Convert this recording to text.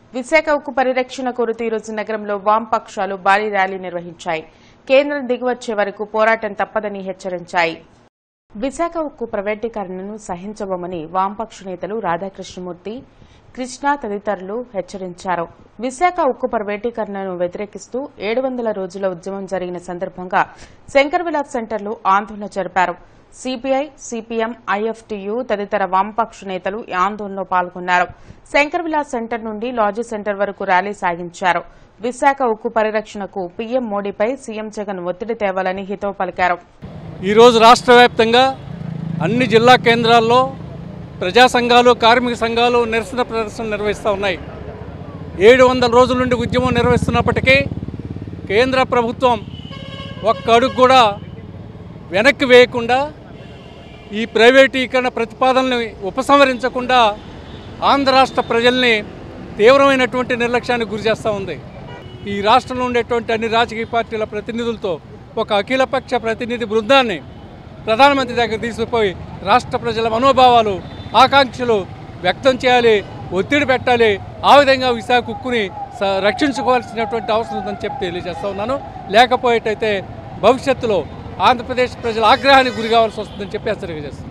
విశాఖ ఉక్కు పరిరక్షణ కోరుతూ ఈరోజు నగరంలో వామపక్షాలు భారీ ర్యాలీ నిర్వహించాయి కేంద్రం దిగివచ్చే వరకు పోరాటం తప్పదని హెచ్చరించాయి విశాఖ ఉక్కు ప్రైవేటీకరణను సహించబోమని వామపక్ష నేతలు రాధాకృష్ణమూర్తి కృష్ణ తదితరులు హెచ్చరించారు విశాఖ ఉక్కు ప్రైవేటీకరణను వ్యతిరేకిస్తూ ఏడు వందల రోజుల ఉద్యమం జరిగిన సందర్భంగా శంకర్ విలాస్ సెంటర్లో ఆందోళన జరిపారు సిపిఐ సిపిఎం ఐఎఫ్టియు తదితర వామపక్ష నేతలు ఈ ఆందోళనలో పాల్గొన్నారు శంకర్ విలాస్ సెంటర్ నుండి లాజీ సెంటర్ వరకు ర్యాలీ సాగించారు విశాఖ ఉక్కు పరిరక్షణకు పీఎం మోడీపై సీఎం జగన్ ఒత్తిడి తేవాలని హితవు పలికారు ఈరోజు రాష్ట్ర వ్యాప్తంగా అన్ని జిల్లా కేంద్రాల్లో ప్రజా సంఘాలు కార్మిక సంఘాలు నిరసన ప్రదర్శనలు నిర్వహిస్తూ ఉన్నాయి ఏడు వందల రోజుల నుండి ఉద్యమం నిర్వహిస్తున్నప్పటికీ కేంద్ర ప్రభుత్వం ఒక్క అడుగు కూడా వెనక్కి వేయకుండా ఈ ప్రైవేటీకరణ ప్రతిపాదనని ఉపసంహరించకుండా ఆంధ్ర రాష్ట్ర ప్రజల్ని తీవ్రమైనటువంటి నిర్లక్ష్యానికి గురి చేస్తూ ఉంది ఈ రాష్ట్రంలో ఉండేటువంటి అన్ని రాజకీయ పార్టీల ప్రతినిధులతో ఒక అఖిలపక్ష ప్రతినిధి బృందాన్ని ప్రధానమంత్రి దగ్గర తీసుకుపోయి రాష్ట్ర ప్రజల మనోభావాలు ఆకాంక్షలు వ్యక్తం చేయాలి ఒత్తిడి పెట్టాలి ఆ విధంగా విశాఖ ఉక్కుని స- రక్షించుకోవాల్సినటువంటి అవసరం ఉందని చెప్పి తెలియజేస్తా ఉన్నాను లేకపోయేటైతే భవిష్యత్తులో ఆంధ్రప్రదేశ్ ప్రజల ఆగ్రహానికి గురి కావాల్సి వస్తుందని చెప్పి హెచ్చరిక చేస్తాను